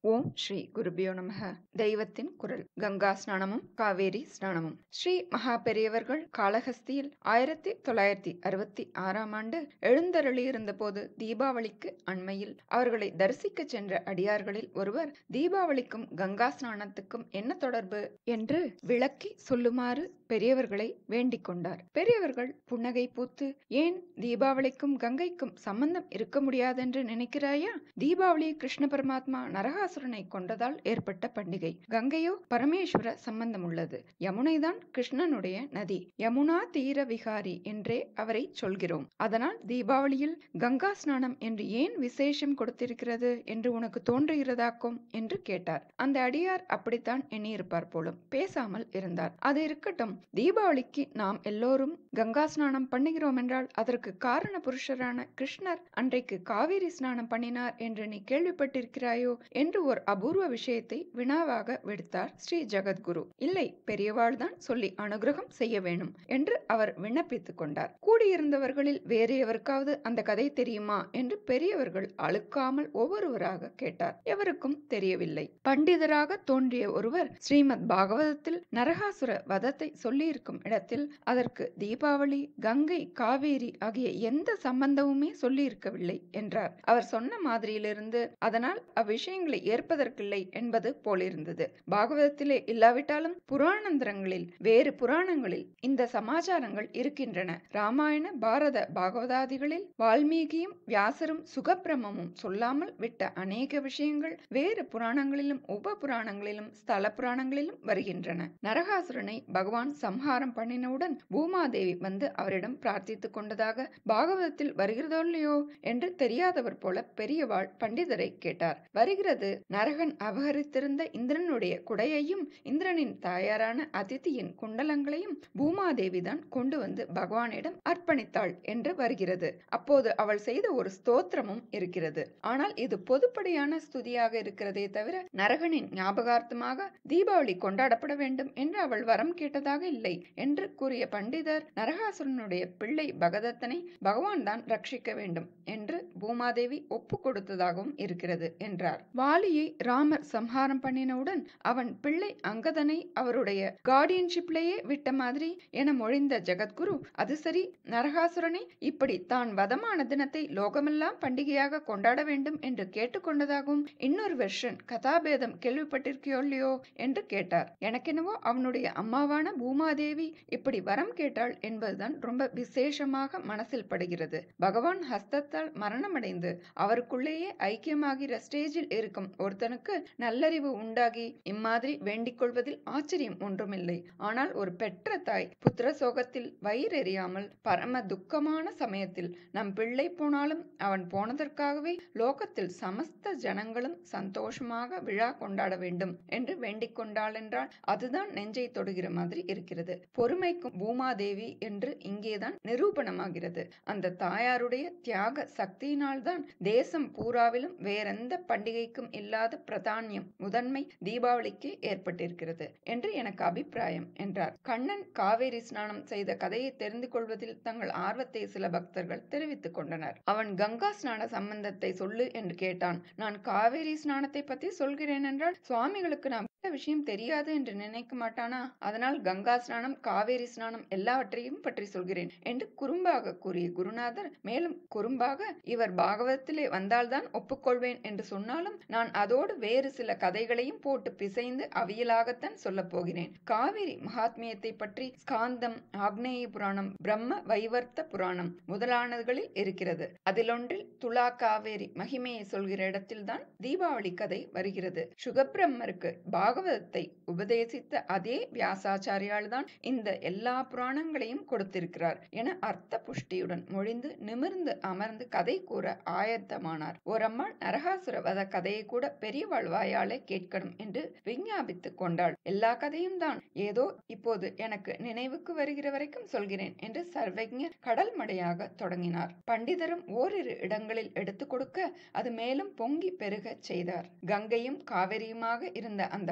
ஓம் ஸ்ரீ குருபியோ நமக தெய்வத்தின் குரல் கங்கா ஸ்நானமும் காவேரி ஸ்நானமும் ஸ்ரீ மகா பெரியவர்கள் காளஹஸ்தியில் ஆயிரத்தி தொள்ளாயிரத்தி அறுபத்தி ஆறாம் ஆண்டு எழுந்தருளியிருந்த போது தீபாவளிக்கு அண்மையில் அவர்களை தரிசிக்க சென்ற அடியார்களில் ஒருவர் தீபாவளிக்கும் கங்கா ஸ்நானத்துக்கும் என்ன தொடர்பு என்று விளக்கி சொல்லுமாறு பெரியவர்களை வேண்டிக் கொண்டார் பெரியவர்கள் புன்னகை பூத்து ஏன் தீபாவளிக்கும் கங்கைக்கும் சம்பந்தம் இருக்க முடியாதென்று நினைக்கிறாயா தீபாவளி கிருஷ்ண பரமாத்மா நரகாசுரனை கொண்டதால் ஏற்பட்ட பண்டிகை கங்கையோ பரமேஸ்வர சம்பந்தம் உள்ளது யமுனைதான் கிருஷ்ணனுடைய நதி யமுனா தீர விகாரி என்றே அவரை சொல்கிறோம் அதனால் தீபாவளியில் கங்கா ஸ்நானம் என்று ஏன் விசேஷம் கொடுத்திருக்கிறது என்று உனக்கு தோன்றுகிறதாக்கும் என்று கேட்டார் அந்த அடியார் அப்படித்தான் எண்ணியிருப்பார் போலும் பேசாமல் இருந்தார் அது இருக்கட்டும் தீபாவளிக்கு நாம் எல்லோரும் கங்கா ஸ்நானம் பண்ணுகிறோம் என்றால் அதற்கு காரண புருஷரான கிருஷ்ணர் அன்றைக்கு காவேரி ஸ்நானம் பண்ணினார் என்று நீ கேள்விப்பட்டிருக்கிறாயோ என்று ஒரு அபூர்வ விஷயத்தை வினாவாக விடுத்தார் ஸ்ரீ ஜெகத்குரு இல்லை பெரியவாள் தான் சொல்லி அனுகிரகம் செய்ய வேணும் என்று அவர் விண்ணப்பித்துக் கொண்டார் கூடியிருந்தவர்களில் வேறு எவருக்காவது அந்த கதை தெரியுமா என்று பெரியவர்கள் அழுக்காமல் ஒவ்வொருவராக கேட்டார் எவருக்கும் தெரியவில்லை பண்டிதராக தோன்றிய ஒருவர் ஸ்ரீமத் பாகவதத்தில் நரகாசுர வதத்தை சொல்லியிருக்கும் இடத்தில் அதற்கு தீபாவளி கங்கை காவேரி ஆகிய எந்த சம்பந்தமுமே சொல்லியிருக்கவில்லை என்றார் அவர் சொன்ன மாதிரியிலிருந்து அதனால் அவ்விஷயங்களை ஏற்பதற்கில்லை என்பது போலிருந்தது பாகவதத்திலே இல்லாவிட்டாலும் புராணந்திரங்களில் வேறு புராணங்களில் இந்த சமாச்சாரங்கள் இருக்கின்றன ராமாயண பாரத பாகவதாதிகளில் வால்மீகியும் வியாசரும் சுகப்பிரமமும் சொல்லாமல் விட்ட அநேக விஷயங்கள் வேறு புராணங்களிலும் உப புராணங்களிலும் ஸ்தல புராணங்களிலும் வருகின்றன நரகாசுரனை பகவான் சம்ஹாரம் பண்ணினவுடன் பூமாதேவி வந்து அவரிடம் பிரார்த்தித்துக் கொண்டதாக பாகவதத்தில் வருகிறதோ இல்லையோ என்று தெரியாதவர் போல பெரியவாள் பண்டிதரை கேட்டார் வருகிறது நரகன் அபகரித்திருந்த இந்திரனுடைய குடையையும் இந்திரனின் தாயாரான அதித்தியின் குண்டலங்களையும் பூமாதேவி தான் கொண்டு வந்து பகவானிடம் அர்ப்பணித்தாள் என்று வருகிறது அப்போது அவள் செய்த ஒரு ஸ்தோத்திரமும் இருக்கிறது ஆனால் இது பொதுப்படையான ஸ்துதியாக இருக்கிறதே தவிர நரகனின் ஞாபகார்த்தமாக தீபாவளி கொண்டாடப்பட வேண்டும் என்று அவள் வரம் கேட்டதாக இல்லை என்று கூறிய பண்டிதர் நரகாசுரனுடைய பிள்ளை பகதத்தனை பகவான் தான் ரட்சிக்க வேண்டும் என்று பூமாதேவி ஒப்பு கொடுத்ததாகவும் இருக்கிறது என்றார் வாலியை ராமர் சம்ஹாரம் பண்ணினவுடன் அவன் பிள்ளை அங்கதனை அவருடைய கார்டியன்ஷிப்லேயே விட்ட மாதிரி என மொழிந்த ஜெகத்குரு அது சரி நரகாசுரனை இப்படி தான் வதமான தினத்தை லோகமெல்லாம் பண்டிகையாக கொண்டாட வேண்டும் என்று கேட்டுக்கொண்டதாகவும் இன்னொரு வெர்ஷன் கதாபேதம் கேள்விப்பட்டிருக்கியோ இல்லையோ என்று கேட்டார் எனக்கெனவோ அவனுடைய அம்மாவான பூமாதேவி இப்படி வரம் கேட்டாள் என்பதுதான் ரொம்ப விசேஷமாக மனசில் படுகிறது பகவான் ஹஸ்தத்தால் மரணமடைந்து அவருக்குள்ளேயே ஐக்கியமாகிற ஸ்டேஜில் இருக்கும் ஒருத்தனுக்கு நல்லறிவு உண்டாகி இம்மாதிரி வேண்டிக் கொள்வதில் ஆச்சரியம் ஒன்றுமில்லை ஆனால் ஒரு பெற்ற தாய் புத்திர சோகத்தில் வயிறெறியாமல் பரம துக்கமான சமயத்தில் நம் பிள்ளை போனாலும் அவன் போனதற்காகவே லோகத்தில் சமஸ்த ஜனங்களும் சந்தோஷமாக விழா கொண்டாட வேண்டும் என்று வேண்டிக் கொண்டாள் என்றால் அதுதான் நெஞ்சை தொடுகிற மாதிரி இருக்கிறது பொறுமைக்கும் பூமாதேவி என்று இங்கேதான் நிரூபணமாகிறது அந்த தாயாருடைய தியாக சக்தியினால்தான் தேசம் பூராவிலும் வேறெந்த பண்டிகைக்கும் இல்லாத பிரதானியம் முதன்மை தீபாவளிக்கு ஏற்பட்டிருக்கிறது என்று எனக்கு அபிப்பிராயம் என்றார் கண்ணன் காவேரி ஸ்நானம் செய்த கதையை தெரிந்து கொள்வதில் தங்கள் ஆர்வத்தை சில பக்தர்கள் தெரிவித்துக் கொண்டனர் அவன் கங்கா ஸ்நான சம்பந்தத்தை சொல்லு என்று கேட்டான் நான் காவேரி ஸ்நானத்தை பத்தி சொல்கிறேன் என்றால் சுவாமிகளுக்கு நான் விஷயம் தெரியாது என்று நினைக்க மாட்டானா அதனால் கங்கா ஸ்நானம் காவேரி ஸ்நானம் எல்லாவற்றையும் பற்றி சொல்கிறேன் என்று குறும்பாக கூறிய குருநாதர் மேலும் குறும்பாக இவர் பாகவதத்திலே வந்தால்தான் ஒப்புக்கொள்வேன் என்று சொன்னாலும் நான் அதோடு வேறு சில கதைகளையும் போட்டு பிசைந்து அவியலாகத்தான் சொல்ல போகிறேன் காவேரி மகாத்மியத்தை பற்றி ஸ்காந்தம் ஆக்னேய புராணம் பிரம்ம வைவர்த்த புராணம் முதலானதுகளில் இருக்கிறது அதிலொன்றில் துலா காவேரி மகிமையை சொல்கிற இடத்தில்தான் தீபாவளி கதை வருகிறது சுகபிரம்மருக்கு பாகவதத்தை உபதேசித்த அதே வியாசாச்சாரியால் தான் இந்த எல்லா புராணங்களையும் கொடுத்திருக்கிறார் என அர்த்த புஷ்டியுடன் மொழிந்து நிமிர்ந்து அமர்ந்து கதை கூற ஆயத்தமானார் ஓரம்மாள் நரகாசுர வத கதையை கூட பெரியவாள் வாயாலே கேட்கணும் என்று விஞ்ஞாபித்துக் கொண்டாள் எல்லா கதையும் தான் ஏதோ இப்போது எனக்கு நினைவுக்கு வருகிற வரைக்கும் சொல்கிறேன் என்று சர்வஜர் கடல் மடையாக தொடங்கினார் பண்டிதரும் ஓரிரு இடங்களில் எடுத்துக் கொடுக்க அது மேலும் பொங்கி பெருக செய்தார் கங்கையும் காவிரியுமாக இருந்த அந்த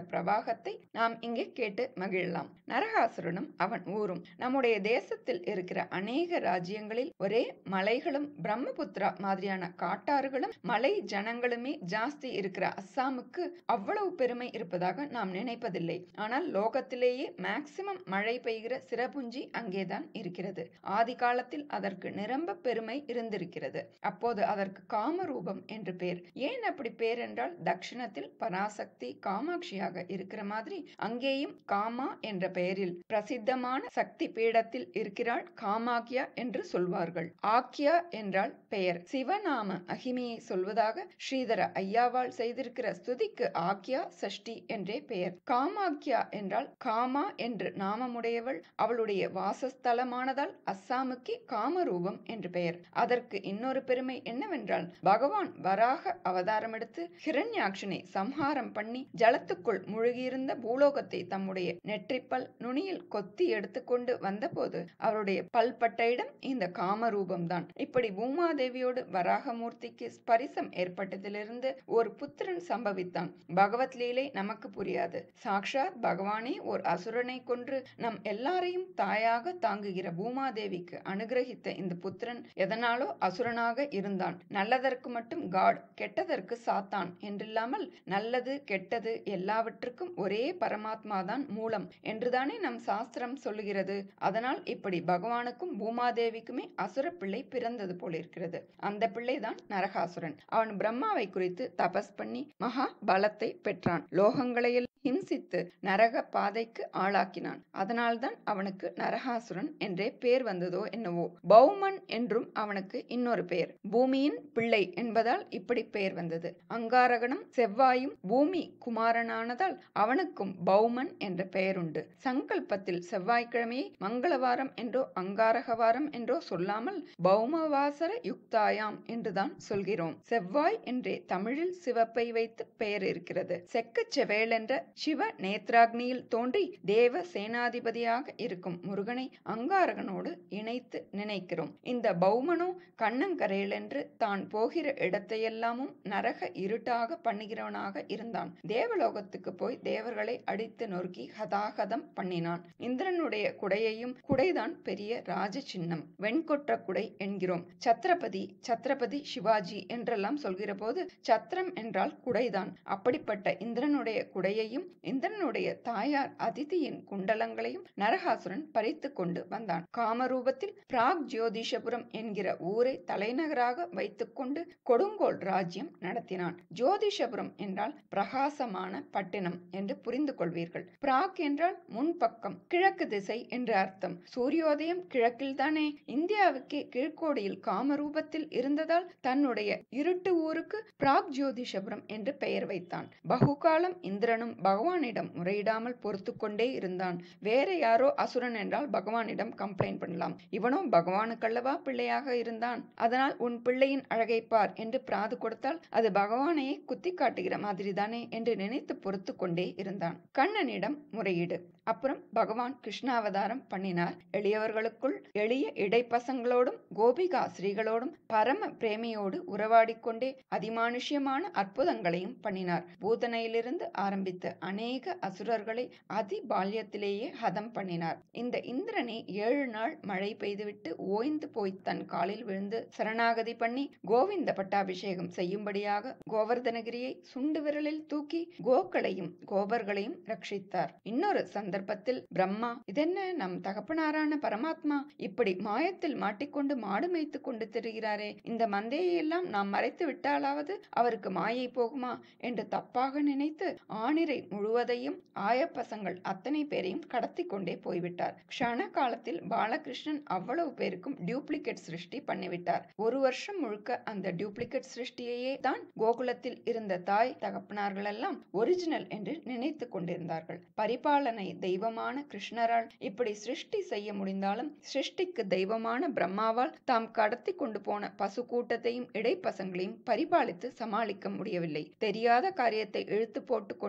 பிரவாகத்தை நாம் இங்கே கேட்டு மகிழலாம் நரகாசுரனும் அவன் ஊரும் நம்முடைய தேசத்தில் இருக்கிற அநேக ராஜ்யங்களில் ஒரே மலைகளும் பிரம்மபுத்திரா மாதிரியான காட்டாறுகளும் மலை ஜனங்களுமே ஜாஸ்தி இருக்கிற அஸ்ஸாமுக்கு அவ்வளவு பெருமை இருப்பதாக நாம் நினைப்பதில்லை ஆனால் லோகத்திலேயே மேக்சிமம் மழை பெய்கிற சிறபுஞ்சி அங்கேதான் இருக்கிறது ஆதி காலத்தில் அதற்கு நிரம்ப பெருமை இருந்திருக்கிறது அப்போது அதற்கு காமரூபம் என்று பேர் ஏன் அப்படி பேர் என்றால் தட்சிணத்தில் பராசக்தி காமாட்சியாக இருக்கிற மாதிரி அங்கேயும் காமா என்ற பெயரில் பிரசித்தமான சக்தி பீடத்தில் இருக்கிறாள் காமாக்கியா என்று சொல்வார்கள் ஆக்கியா என்றால் பெயர் சிவநாம மகிமையை சொல்வதாக ஸ்ரீதர ஐயாவால் செய்திருக்கிற ஸ்துதிக்கு ஆக்கியா சஷ்டி என்றே பெயர் காமாக்கியா என்றால் காமா என்று நாமமுடையவள் அவளுடைய வாசஸ்தலமானதால் அஸ்ஸாமுக்கு காமரூபம் என்று பெயர் அதற்கு இன்னொரு பெருமை என்னவென்றால் பகவான் வராக அவதாரம் எடுத்து ஹிரண்யாட்சனை சம்ஹாரம் பண்ணி ஜலத்துக்குள் முழுகியிருந்த பூலோகத்தை தம்முடைய நெற்றிப்பல் நுனியில் கொத்தி எடுத்துக்கொண்டு வந்தபோது அவருடைய பல்பட்ட இடம் இந்த காமரூபம்தான் இப்படி பூமாதேவியோடு வராகமூர்த்திக்கு ஸ்பரிசம் ஏற்பட்டதிலிருந்து ஒரு புத்திரன் சம்பவித்தான் பகவத் லீலை நமக்கு புரியாது சாக்ஷாத் பகவானே ஒரு அசுரனை கொன்று நம் எல்லாரையும் தாயாக தாங்குகிற பூமாதேவிக்கு அனுகிரகித்த இந்த புத்திரன் எதனாலோ அசுரனாக இருந்தான் நல்லதற்கு மட்டும் காட் கெட்டதற்கு சாத்தான் என்றில்லாமல் நல்லது கெட்டது எல்லாவற்றுக்கும் ஒரே பரமாத்மா தான் மூலம் என்றுதானே நம் சாஸ்திரம் சொல்லுகிறது அதனால் இப்படி பகவானுக்கும் பூமாதேவிக்குமே அசுர பிள்ளை பிறந்தது போலிருக்கிறது அந்த பிள்ளைதான் நரகாசுரன் அவன் பிரம்மாவை குறித்து தபஸ் பண்ணி மகா பலத்தை பெற்றான் லோகங்களையெல்லாம் ஹிம்சித்து நரக பாதைக்கு ஆளாக்கினான் அதனால்தான் அவனுக்கு நரகாசுரன் என்றே பேர் வந்ததோ என்னவோ பௌமன் என்றும் அவனுக்கு இன்னொரு பெயர் பூமியின் பிள்ளை என்பதால் இப்படி பெயர் வந்தது அங்காரகனும் செவ்வாயும் பூமி குமாரனானதால் அவனுக்கும் பௌமன் என்ற பெயருண்டு சங்கல்பத்தில் செவ்வாய்க்கிழமையை மங்களவாரம் என்றோ அங்காரகவாரம் என்றோ சொல்லாமல் பௌமவாசர யுக்தாயாம் என்றுதான் சொல்கிறோம் செவ்வாய் என்றே தமிழில் சிவப்பை வைத்து பெயர் இருக்கிறது செக்கச் செவேல் என்ற சிவ நேத்ராக்னியில் தோன்றி தேவ சேனாதிபதியாக இருக்கும் முருகனை அங்காரகனோடு இணைத்து நினைக்கிறோம் இந்த பௌமனோ கண்ணங்கரையில் என்று தான் போகிற இடத்தையெல்லாமும் நரக இருட்டாக பண்ணுகிறவனாக இருந்தான் தேவலோகத்துக்கு போய் தேவர்களை அடித்து நொறுக்கி ஹதாகதம் பண்ணினான் இந்திரனுடைய குடையையும் குடைதான் பெரிய ராஜ சின்னம் வெண்கொற்ற குடை என்கிறோம் சத்ரபதி சத்ரபதி சிவாஜி என்றெல்லாம் சொல்கிற போது சத்திரம் என்றால் குடைதான் அப்படிப்பட்ட இந்திரனுடைய குடையையும் இந்திரனுடைய தாயார் அதிதியின் குண்டலங்களையும் நரகாசுரன் பறித்து கொண்டு வந்தான் காமரூபத்தில் பிராக் ஜோதிஷபுரம் என்கிற ஊரை தலைநகராக வைத்துக்கொண்டு கொடுங்கோல் ராஜ்யம் நடத்தினான் ஜோதிஷபுரம் என்றால் பிரகாசமான பட்டினம் என்று புரிந்து கொள்வீர்கள் பிராக் என்றால் முன்பக்கம் கிழக்கு திசை என்று அர்த்தம் சூரியோதயம் கிழக்கில்தானே இந்தியாவுக்கே கீழ்கோடியில் காமரூபத்தில் இருந்ததால் தன்னுடைய இருட்டு ஊருக்கு பிராக் ஜோதிஷபுரம் என்று பெயர் வைத்தான் பகுகாலம் இந்திரனும் பகவானிடம் முறையிடாமல் பொறுத்து கொண்டே இருந்தான் வேற யாரோ அசுரன் என்றால் பகவானிடம் கம்ப்ளைண்ட் பண்ணலாம் இவனோ பகவானுக்கல்லவா பிள்ளையாக இருந்தான் அதனால் உன் பிள்ளையின் அழகை பார் என்று பிராது கொடுத்தால் அது பகவானையே குத்தி காட்டுகிற மாதிரி தானே என்று நினைத்து பொறுத்து கொண்டே இருந்தான் கண்ணனிடம் முறையீடு அப்புறம் பகவான் கிருஷ்ணாவதாரம் பண்ணினார் எளியவர்களுக்குள் எளிய இடைப்பசங்களோடும் கோபிகா ஸ்ரீகளோடும் பரம பிரேமியோடு உறவாடிக்கொண்டே அதிமானுஷ்யமான அற்புதங்களையும் பண்ணினார் பூதனையிலிருந்து ஆரம்பித்த அநேக அசுரர்களை அதி பால்யத்திலேயே ஹதம் பண்ணினார் இந்த இந்திரனை ஏழு நாள் மழை பெய்துவிட்டு ஓய்ந்து போய் தன் காலில் விழுந்து சரணாகதி பண்ணி கோவிந்த பட்டாபிஷேகம் செய்யும்படியாக கோவர்தனகிரியை சுண்டு விரலில் தூக்கி கோக்களையும் கோபர்களையும் ரட்சித்தார் இன்னொரு சந்தர்ப்பத்தில் பிரம்மா இதென்ன நம் தகப்பனாரான பரமாத்மா இப்படி மாயத்தில் மாட்டிக்கொண்டு மாடு மேய்த்து கொண்டு திரிகிறாரே இந்த மந்தையை எல்லாம் நாம் மறைத்து விட்டாலாவது அவருக்கு மாயை போகுமா என்று தப்பாக நினைத்து ஆணிரை முழுவதையும் ஆயப்பசங்கள் அத்தனை பேரையும் கடத்தி கொண்டே போய்விட்டார் க்ஷண காலத்தில் பாலகிருஷ்ணன் அவ்வளவு பேருக்கும் டியூப்ளிகேட் சிருஷ்டி பண்ணிவிட்டார் ஒரு வருஷம் முழுக்க அந்த டியூப்ளிகேட் சிருஷ்டியையே தான் கோகுலத்தில் இருந்த தாய் தகப்பனார்கள் எல்லாம் ஒரிஜினல் என்று நினைத்து கொண்டிருந்தார்கள் பரிபாலனை தெய்வமான கிருஷ்ணரால் இப்படி சிருஷ்டி செய்ய முடிந்தாலும் சிருஷ்டிக்கு தெய்வமான பிரம்மாவால் தாம் கடத்தி கொண்டு போன பசு கூட்டத்தையும் இடைப்பசங்களையும் பரிபாலித்து சமாளிக்க முடியவில்லை தெரியாத காரியத்தை இழுத்து போட்டுக்கொண்டு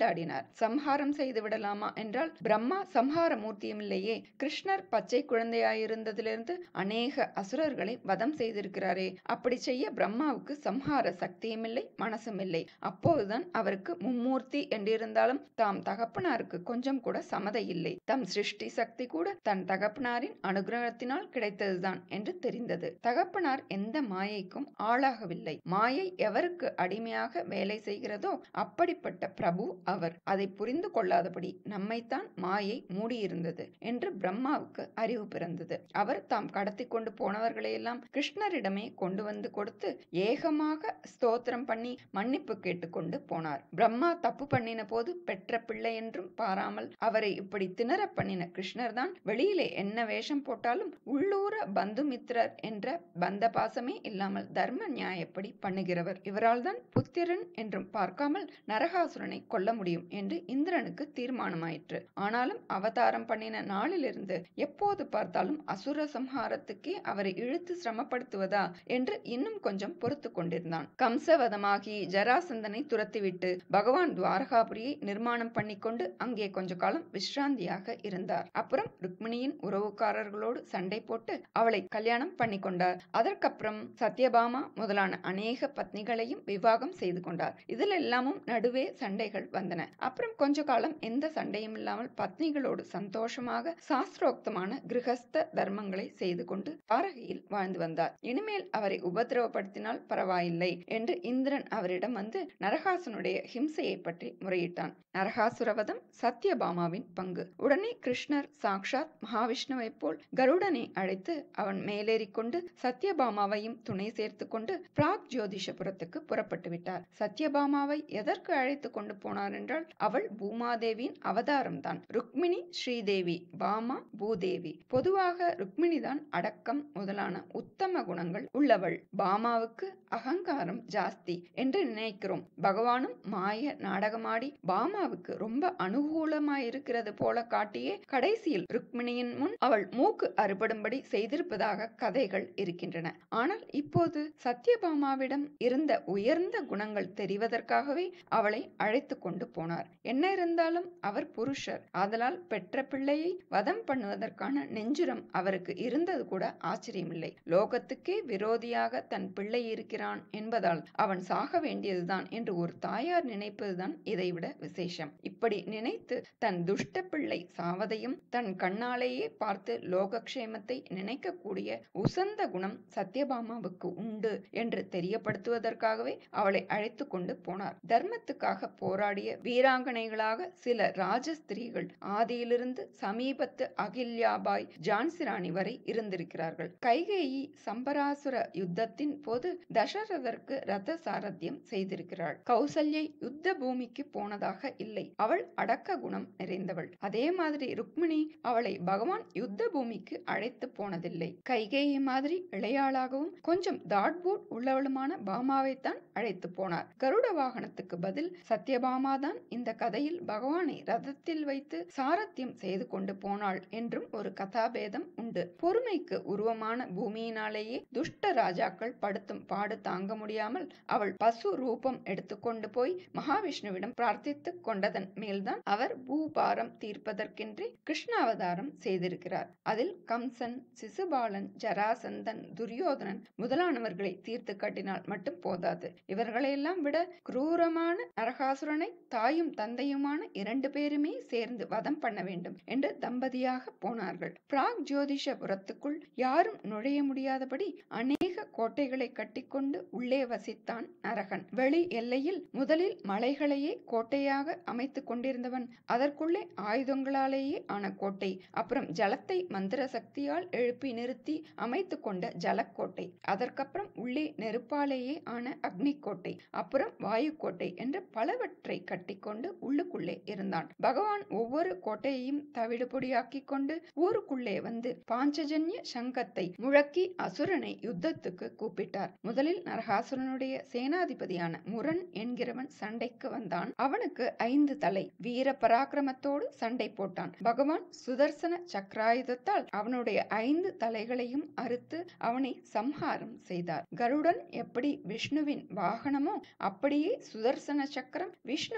வாதாடினார் சம்ஹாரம் செய்து விடலாமா என்றால் பிரம்மா சம்ஹார மூர்த்தியும் இல்லையே கிருஷ்ணர் பச்சை குழந்தையாயிருந்ததிலிருந்து அநேக அசுரர்களை வதம் செய்திருக்கிறாரே அப்படி செய்ய பிரம்மாவுக்கு சம்ஹார சக்தியும் இல்லை மனசும் இல்லை அப்போதுதான் அவருக்கு மும்மூர்த்தி என்றிருந்தாலும் தாம் தகப்பனாருக்கு கொஞ்சம் கூட சமதை இல்லை தம் சிருஷ்டி சக்தி கூட தன் தகப்பனாரின் அனுகிரகத்தினால் கிடைத்ததுதான் என்று தெரிந்தது தகப்பனார் எந்த மாயைக்கும் ஆளாகவில்லை மாயை எவருக்கு அடிமையாக வேலை செய்கிறதோ அப்படிப்பட்ட பிரபு அவர் அதை புரிந்து கொள்ளாதபடி நம்மைத்தான் மாயை மூடியிருந்தது என்று பிரம்மாவுக்கு அறிவு பிறந்தது அவர் தாம் கடத்தி கொண்டு போனவர்களையெல்லாம் கிருஷ்ணரிடமே கொண்டு வந்து கொடுத்து ஏகமாக ஸ்தோத்திரம் பண்ணி மன்னிப்பு கேட்டுக்கொண்டு போனார் பிரம்மா தப்பு பண்ணின போது பெற்ற பிள்ளை என்றும் பாராமல் அவரை இப்படி திணற பண்ணின கிருஷ்ணர் தான் வெளியிலே என்ன வேஷம் போட்டாலும் உள்ளூர பந்துமித்ரர் என்ற பந்த பாசமே இல்லாமல் தர்ம நியாயப்படி பண்ணுகிறவர் இவரால் தான் புத்திரன் என்றும் பார்க்காமல் நரகாசுரனை கொல்ல முடியும் என்று இந்திரனுக்கு தீர்மானமாயிற்று ஆனாலும் அவதாரம் பண்ணின நாளிலிருந்து எப்போது பார்த்தாலும் அசுர சம்ஹாரத்துக்கே அவரை இழுத்து சிரமப்படுத்துவதா என்று இன்னும் கொஞ்சம் பொறுத்து கொண்டிருந்தான் கம்சவதமாகி ஜராசந்தனை துரத்திவிட்டு பகவான் துவாரகாபுரியை நிர்மாணம் பண்ணிக்கொண்டு அங்கே கொஞ்ச காலம் விஸ்ராந்தியாக இருந்தார் அப்புறம் ருக்மிணியின் உறவுக்காரர்களோடு சண்டை போட்டு அவளை கல்யாணம் பண்ணி கொண்டார் அதற்கப்புறம் சத்யபாமா முதலான அநேக பத்னிகளையும் விவாகம் செய்து கொண்டார் இதில் எல்லாமும் நடுவே சண்டைகள் வந்தன அப்புறம் கொஞ்ச காலம் எந்த சண்டையும் இல்லாமல் பத்னிகளோடு சந்தோஷமாக சாஸ்திரோக்தமான கிரகஸ்த தர்மங்களை செய்து கொண்டு தாரகையில் வாழ்ந்து வந்தார் இனிமேல் அவரை உபதிரவப்படுத்தினால் பரவாயில்லை என்று இந்திரன் அவரிடம் வந்து நரகாசனுடைய ஹிம்சையை பற்றி முறையிட்டான் நரகாசுரவதம் சத்யபாமாவின் பங்கு உடனே கிருஷ்ணர் சாக்ஷாத் மகாவிஷ்ணுவை போல் கருடனை அழைத்து அவன் மேலேறிக்கொண்டு சத்யபாமாவையும் துணை சேர்த்து கொண்டு பிராக் ஜோதிஷபுரத்துக்கு புறப்பட்டு விட்டார் சத்யபாமாவை எதற்கு அழைத்து கொண்டு போனார் என்றால் அவள் பூமாதேவியின் அவதாரம் தான் ருக்மிணி ஸ்ரீதேவி பாமா பூதேவி பொதுவாக ருக்மிணி தான் அடக்கம் முதலான உத்தம குணங்கள் உள்ளவள் பாமாவுக்கு அகங்காரம் ஜாஸ்தி என்று நினைக்கிறோம் பகவானும் மாய நாடகமாடி பாமாவுக்கு ரொம்ப அனுகூலமாயிருக்கிறது போல காட்டியே கடைசியில் ருக்மிணியின் முன் அவள் மூக்கு அறுபடும்படி செய்திருப்பதாக கதைகள் இருக்கின்றன ஆனால் இப்போது சத்யபாமாவிடம் இருந்த உயர்ந்த குணங்கள் தெரிவதற்காகவே அவளை அழைத்து கொண்டு போனார் என்ன இருந்தாலும் அவர் புருஷர் ஆதலால் பெற்ற பிள்ளையை வதம் பண்ணுவதற்கான நெஞ்சுரம் அவருக்கு இருந்தது கூட ஆச்சரியமில்லை லோகத்துக்கே விரோதியாக தன் பிள்ளை இருக்கிறான் என்பதால் அவன் சாக வேண்டியதுதான் என்று ஒரு தாயார் நினைப்பதுதான் இதைவிட விசேஷம் இப்படி நினைத்து தன் துஷ்ட பிள்ளை சாவதையும் தன் கண்ணாலேயே பார்த்து லோகக்ஷேமத்தை நினைக்கக்கூடிய உசந்த குணம் சத்யபாமாவுக்கு உண்டு என்று தெரியப்படுத்துவதற்காகவே அவளை அழைத்து கொண்டு போனார் தர்மத்துக்காக போராடிய வீராங்கனைகளாக சில ராஜஸ்திரீகள் ஆதியிலிருந்து சமீபத்து அகில்யாபாய் ஜான்சிராணி வரை இருந்திருக்கிறார்கள் கைகேயி சம்பராசுர யுத்தத்தின் போது தசரதற்கு ரத சாரத்தியம் செய்திருக்கிறாள் கௌசல்யை யுத்த பூமிக்கு போனதாக இல்லை அவள் அடக்க குணம் நிறைந்தவள் அதே மாதிரி ருக்மிணி அவளை பகவான் யுத்த பூமிக்கு அழைத்து போனதில்லை கைகேயி மாதிரி இளையாளாகவும் கொஞ்சம் தாட்பூட் உள்ளவளுமான பாமாவைத்தான் அழைத்து போனார் கருட வாகனத்துக்கு பதில் சத்யபாமா தான் இந்த கதையில் பகவானை ரதத்தில் வைத்து சாரத்தியம் செய்து கொண்டு போனாள் என்றும் ஒரு கதாபேதம் உண்டு பொறுமைக்கு உருவமான பூமியினாலேயே துஷ்ட ராஜாக்கள் படுத்தும் பாடு தாங்க முடியாமல் அவள் பசு ரூபம் எடுத்துக்கொண்டு போய் மகாவிஷ்ணுவிடம் பிரார்த்தித்து கொண்டதன் மேல்தான் அவர் பூபாரம் தீர்ப்பதற்கென்றே கிருஷ்ணாவதாரம் செய்திருக்கிறார் அதில் கம்சன் சிசுபாலன் ஜராசந்தன் துரியோதனன் முதலானவர்களை தீர்த்து கட்டினால் மட்டும் போதாது இவர்களையெல்லாம் விட குரூரமான நரகாசுரனை தாயும் தந்தையுமான இரண்டு பேருமே சேர்ந்து வதம் பண்ண வேண்டும் என்று தம்பதியாக போனார்கள் பிராக் ஜோதிஷபுரத்துக்குள் யாரும் நுழைய முடியாதபடி அநேக கோட்டைகளை கட்டிக்கொண்டு உள்ளே வசித்தான் நரகன் வெளி எல்லையில் முதலில் மலைகளையே கோட்டையாக அமைத்துக் கொண்டிருந்தவன் அதற்குள்ளே ஆயுதங்களாலேயே ஆன கோட்டை அப்புறம் ஜலத்தை மந்திர சக்தியால் எழுப்பி நிறுத்தி அமைத்து கொண்ட ஜலக்கோட்டை அதற்கப்புறம் உள்ளே நெருப்பாலேயே ஆன அக்னி கோட்டை அப்புறம் வாயு கோட்டை என்று பலவற்றை கட்டிக்கொண்டு உள்ளுக்குள்ளே இருந்தான் பகவான் ஒவ்வொரு கோட்டையையும் தவிடுபொடியாக்கி கொண்டு ஊருக்குள்ளே வந்து பாஞ்சஜன்ய சங்கத்தை முழக்கி அசுரனை யுத்தத்துக்கு கூப்பிட்டார் முதலில் நரகாசுரனுடைய சேனாதிபதியான முரண் என்கிறவன் சண்டைக்கு வந்தான் அவனுக்கு ஐந்து தலை வீர பராக்கிரமத்தோடு சண்டை போட்டான் பகவான் சுதர்சன சக்கராயுதத்தால் அவனுடைய ஐந்து தலைகளையும் அறுத்து அவனை சம்ஹாரம் செய்தார் கருடன் எப்படி விஷ்ணுவின் வாகனமோ அப்படியே சுதர்சன சக்கரம் விஷ்ணுவின்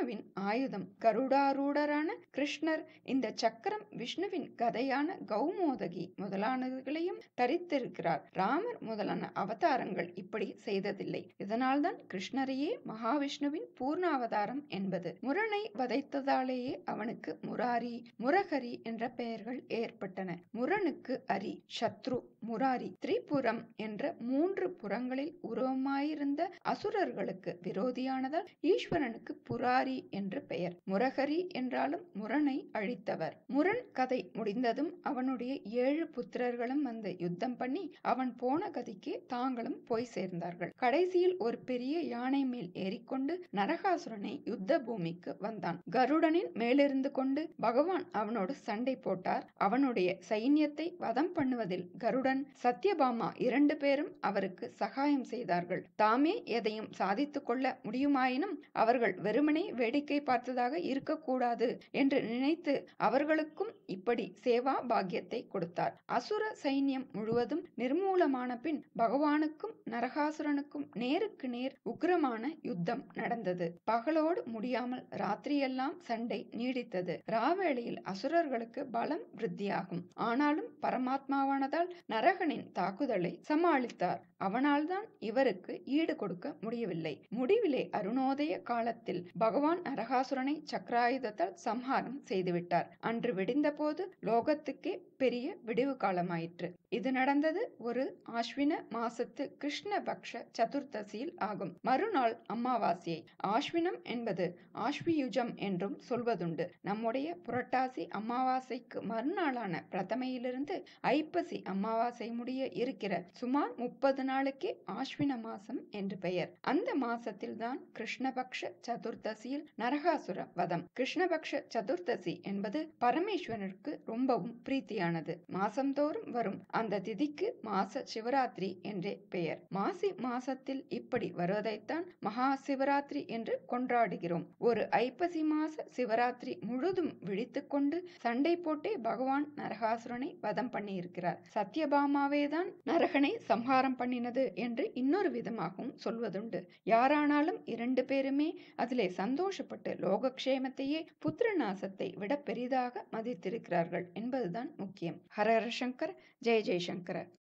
விஷ்ணுவின் ஆயுதம் கருடாரூடரான கிருஷ்ணர் இந்த சக்கரம் விஷ்ணுவின் கதையான கௌமோதகி முதலானதுகளையும் தரித்திருக்கிறார் ராமர் முதலான அவதாரங்கள் இப்படி செய்ததில்லை இதனால்தான் கிருஷ்ணரையே மகாவிஷ்ணுவின் பூர்ணாவதாரம் என்பது முரணை வதைத்ததாலேயே அவனுக்கு முராரி முரகரி என்ற பெயர்கள் ஏற்பட்டன முரனுக்கு அரி சத்ரு முராரி திரிபுரம் என்ற மூன்று புறங்களில் உருவமாயிருந்த அசுரர்களுக்கு விரோதியானதால் ஈஸ்வரனுக்கு புராரி என்று பெயர் முரகரி என்றாலும் முரனை அழித்தவர் முரண் கதை முடிந்ததும் அவனுடைய ஏழு புத்திரர்களும் வந்து யுத்தம் பண்ணி அவன் போன கதிக்கு தாங்களும் போய் சேர்ந்தார்கள் கடைசியில் ஒரு பெரிய யானை மேல் ஏறிக்கொண்டு நரகாசுரனை யுத்த பூமிக்கு வந்தான் கருடனின் மேலிருந்து கொண்டு பகவான் அவனோடு சண்டை போட்டார் அவனுடைய சைன்யத்தை வதம் பண்ணுவதில் கருடன் சத்யபாமா இரண்டு பேரும் அவருக்கு சகாயம் செய்தார்கள் தாமே எதையும் சாதித்துக் கொள்ள முடியுமாயினும் அவர்கள் வெறுமனே வேடிக்கை பார்த்ததாக இருக்கக்கூடாது என்று நினைத்து அவர்களுக்கும் இப்படி சேவா பாக்கியத்தை கொடுத்தார் அசுர சைன்யம் முழுவதும் நிர்மூலமான பின் பகவானுக்கும் நரகாசுரனுக்கும் நேருக்கு நேர் உக்கிரமான யுத்தம் நடந்தது பகலோடு முடியாமல் ராத்திரியெல்லாம் சண்டை நீடித்தது ராவேளையில் அசுரர்களுக்கு பலம் விருத்தியாகும் ஆனாலும் பரமாத்மாவானதால் நரகனின் தாக்குதலை சமாளித்தார் அவனால்தான் இவருக்கு ஈடு கொடுக்க முடியவில்லை முடிவிலே அருணோதய காலத்தில் பகவான் நரகாசுரனை சக்கராயுதத்தால் சம்ஹாரம் செய்துவிட்டார் அன்று விடிந்தபோது லோகத்துக்கே பெரிய விடிவு காலமாயிற்று இது நடந்தது ஒரு ஆஸ்வின மாசத்து கிருஷ்ணபக்ஷ சதுர்த்தசியில் ஆகும் மறுநாள் அமாவாசையை ஆஸ்வினம் என்பது ஆஸ்வியுஜம் என்றும் சொல்வதுண்டு நம்முடைய புரட்டாசி அமாவாசைக்கு மறுநாளான பிரதமையிலிருந்து ஐப்பசி அமாவாசை முடிய இருக்கிற சுமார் முப்பது நாளுக்கே ஆஸ்வின மாசம் என்று பெயர் அந்த மாசத்தில் தான் கிருஷ்ணபக்ஷ சதுர்த்தசியில் நரகாசுர வதம் கிருஷ்ணபக்ஷ சதுர்த்தசி என்பது பரமேஸ்வரனுக்கு ரொம்பவும் பிரீத்தியானது மாசந்தோறும் வரும் அந்த திதிக்கு மாச சிவராத்திரி என்றே பெயர் மாசி மாசத்தில் இப்படி வருவதைத்தான் மகா சிவராத்திரி என்று கொண்டாடுகிறோம் ஒரு ஐப்பசி மாச சிவராத்திரி முழுதும் விழித்து கொண்டு சண்டை போட்டே பகவான் நரகாசுரனை வதம் பண்ணியிருக்கிறார் சத்யபாமாவே தான் நரகனை சம்ஹாரம் பண்ணினது என்று இன்னொரு விதமாகவும் சொல்வதுண்டு யாரானாலும் இரண்டு பேருமே அதிலே சந்தோஷப்பட்டு லோகக்ஷேமத்தையே புத்திரநாசத்தை விட பெரிதாக மதித்திருக்கிறார்கள் என்பதுதான் முக்கியம் ஹரஹர சங்கர் ஜெய ஜெயசங்கர